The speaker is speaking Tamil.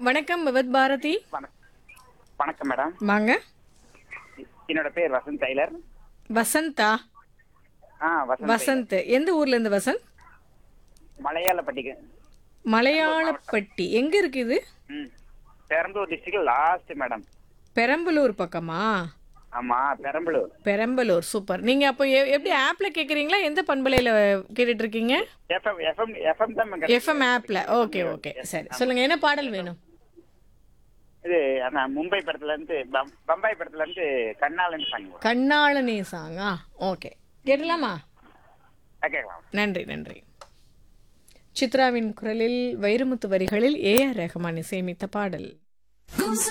வணக்கம் விவத் பாரதி வணக்- வணக்கம் மேடம் வாங்க என்னோட பேர் வசந்த் டெய்லர் வசந்தா ஆ வசந்த் வசந்த் எந்த ஊர்ல இருந்து வசந்த் மலையாளப்பட்டிக்கு மலையாளப்பட்டி எங்க இருக்கு இது ம் Perambalur district last madam Perambalur பக்கமா ஆமா பெரம்பலூர் பெரம்பலூர் சூப்பர் நீங்க அப்போ எ- எப்படி ஆப்ல கேக்குறீங்களா எந்த பண்பலையில கேட்டுட்டு இருக்கீங்க எஃப்எம் எஃப்எம் எஃப்எம் தான் மேடம். எஃப்எம் ஆப்ல ஓகே ஓகே சரி சொல்லுங்க என்ன பாடல் வேணும் இது அந்த மும்பை படத்துல இருந்து பம்- பம்பாய் படத்துல இருந்து கண்ணாலன்னு சாங் கண்ணாளனே சாங்கா ஓகே கேட்டலாமா கேட்கலாம் நன்றி நன்றி சித்ராவின் குரலில் வைரமுத்து வரிகளில் ஏ ஆர் ரஹ்மான் இசையமைத்த பாடல் Goose